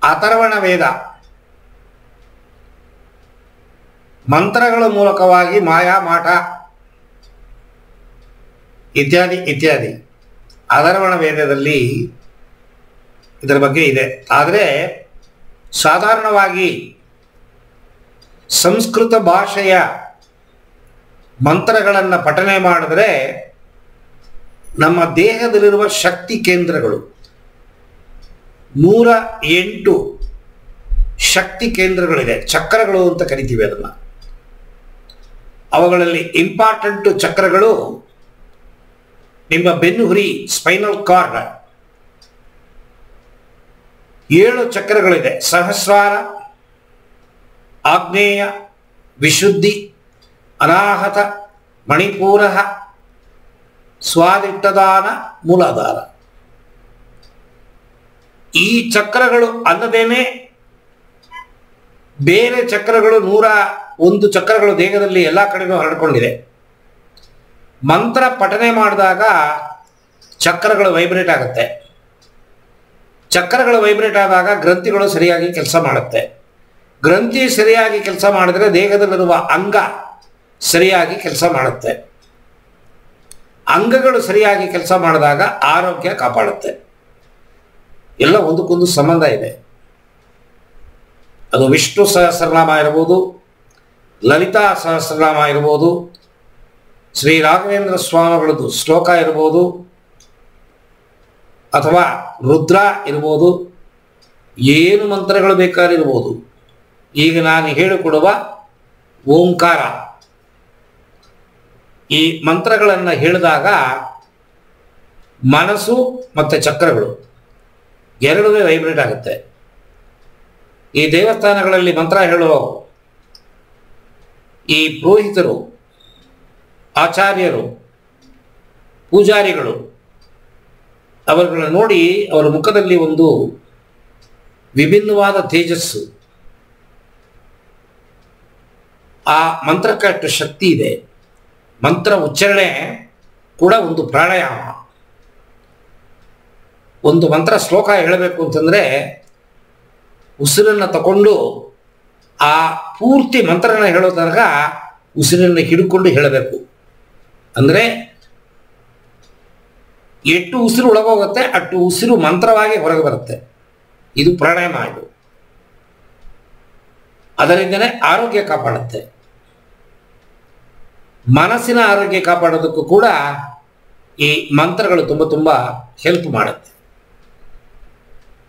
ಅಥರ್ವಣ ವೇದ ಮಂತ್ರಗಳ ಮೂಲಕವಾಗಿ ಮಾಯಾ ಮಾಟ ಇತ್ಯಾದಿ ಇತ್ಯಾದಿ ಅಥರ್ವಣ ವೇದದಲ್ಲಿ ಇದರ ಬಗ್ಗೆ ಇದೆ ಆದರೆ ಸಾಧಾರಣವಾಗಿ ಸಂಸ್ಕೃತ ಭಾಷೆಯ ಮಂತ್ರಗಳನ್ನು ಪಠನೆ ಮಾಡಿದ್ರೆ ನಮ್ಮ ದೇಹದಲ್ಲಿರುವ ಶಕ್ತಿ ಕೇಂದ್ರಗಳು ನೂರ ಎಂಟು ಶಕ್ತಿ ಕೇಂದ್ರಗಳಿದೆ ಚಕ್ರಗಳು ಅಂತ ಕರಿತೀವಿ ಅದನ್ನು ಅವುಗಳಲ್ಲಿ ಇಂಪಾರ್ಟೆಂಟ್ ಚಕ್ರಗಳು ನಿಮ್ಮ ಬೆನ್ನುಹುರಿ ಸ್ಪೈನಲ್ ಕಾರ್ಡ್ ಏಳು ಚಕ್ರಗಳಿದೆ ಸಹಸ್ರಾರ ಆಗ್ನೇಯ ವಿಶುದ್ಧಿ ಅನಾಹತ ಮಣಿಪೂರ ಸ್ವಾದಿಟ್ಟದಾನ ಮೂಲಾಧಾರ ಈ ಚಕ್ರಗಳು ಅಲ್ಲದೇನೆ ಬೇರೆ ಚಕ್ರಗಳು ನೂರ ಒಂದು ಚಕ್ರಗಳು ದೇಹದಲ್ಲಿ ಎಲ್ಲ ಕಡೆನೂ ಹರಡ್ಕೊಂಡಿದೆ ಮಂತ್ರ ಪಠನೆ ಮಾಡಿದಾಗ ಚಕ್ರಗಳು ವೈಬ್ರೇಟ್ ಆಗುತ್ತೆ ಚಕ್ರಗಳು ವೈಬ್ರೇಟ್ ಆದಾಗ ಗ್ರಂಥಿಗಳು ಸರಿಯಾಗಿ ಕೆಲಸ ಮಾಡುತ್ತೆ ಗ್ರಂಥಿ ಸರಿಯಾಗಿ ಕೆಲಸ ಮಾಡಿದ್ರೆ ದೇಹದಲ್ಲಿರುವ ಅಂಗ ಸರಿಯಾಗಿ ಕೆಲಸ ಮಾಡುತ್ತೆ ಅಂಗಗಳು ಸರಿಯಾಗಿ ಕೆಲಸ ಮಾಡಿದಾಗ ಆರೋಗ್ಯ ಕಾಪಾಡುತ್ತೆ ಎಲ್ಲ ಒಂದಕ್ಕೊಂದು ಸಂಬಂಧ ಇದೆ ಅದು ವಿಷ್ಣು ಸಹಸ್ರನಾಮ ಇರ್ಬೋದು ಲಲಿತಾ ಸಹಸ್ರನಾಮ ಇರ್ಬೋದು ಶ್ರೀ ರಾಘವೇಂದ್ರ ಸ್ವಾಮಿಗಳದ್ದು ಶ್ಲೋಕ ಇರ್ಬೋದು ಅಥವಾ ರುದ್ರ ಇರ್ಬೋದು ಏನು ಮಂತ್ರಗಳು ಬೇಕಾದ್ರೆ ಇರ್ಬೋದು ಈಗ ನಾನು ಹೇಳಿಕೊಡುವ ಓಂಕಾರ ಈ ಮಂತ್ರಗಳನ್ನು ಹೇಳಿದಾಗ ಮನಸ್ಸು ಮತ್ತು ಚಕ್ರಗಳು ಎರಡೂ ವೈಬ್ರೇಟ್ ಆಗುತ್ತೆ ಈ ದೇವಸ್ಥಾನಗಳಲ್ಲಿ ಮಂತ್ರ ಹೇಳುವ ಈ ಪುರೋಹಿತರು ಆಚಾರ್ಯರು ಪೂಜಾರಿಗಳು ಅವರುಗಳನ್ನ ನೋಡಿ ಅವರ ಮುಖದಲ್ಲಿ ಒಂದು ವಿಭಿನ್ನವಾದ ತೇಜಸ್ಸು ಆ ಮಂತ್ರಕ್ಕೆ ಅಷ್ಟು ಶಕ್ತಿ ಇದೆ ಮಂತ್ರ ಉಚ್ಚಾರಣೆ ಕೂಡ ಒಂದು ಪ್ರಾಣಾಯಾಮ ಒಂದು ಮಂತ್ರ ಶ್ಲೋಕ ಹೇಳಬೇಕು ಅಂತಂದರೆ ಉಸಿರನ್ನು ತಗೊಂಡು ಆ ಪೂರ್ತಿ ಮಂತ್ರನ ಹೇಳೋ ತನಕ ಉಸಿರನ್ನು ಹಿಡ್ಕೊಂಡು ಹೇಳಬೇಕು ಅಂದರೆ ಎಷ್ಟು ಉಸಿರು ಒಳಗೋಗುತ್ತೆ ಅಷ್ಟು ಉಸಿರು ಮಂತ್ರವಾಗಿ ಹೊರಗೆ ಬರುತ್ತೆ ಇದು ಪ್ರಾಣಾಯಾಮ ಇದು ಅದರಿಂದನೇ ಆರೋಗ್ಯ ಕಾಪಾಡುತ್ತೆ ಮನಸ್ಸಿನ ಆರೋಗ್ಯ ಕಾಪಾಡೋದಕ್ಕೂ ಕೂಡ ಈ ಮಂತ್ರಗಳು ತುಂಬ ತುಂಬ ಹೆಲ್ಪ್ ಮಾಡುತ್ತೆ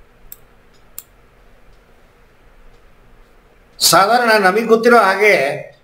ಸಾಧಾರಣ ನಮಗೆ ಗೊತ್ತಿರೋ ಹಾಗೆ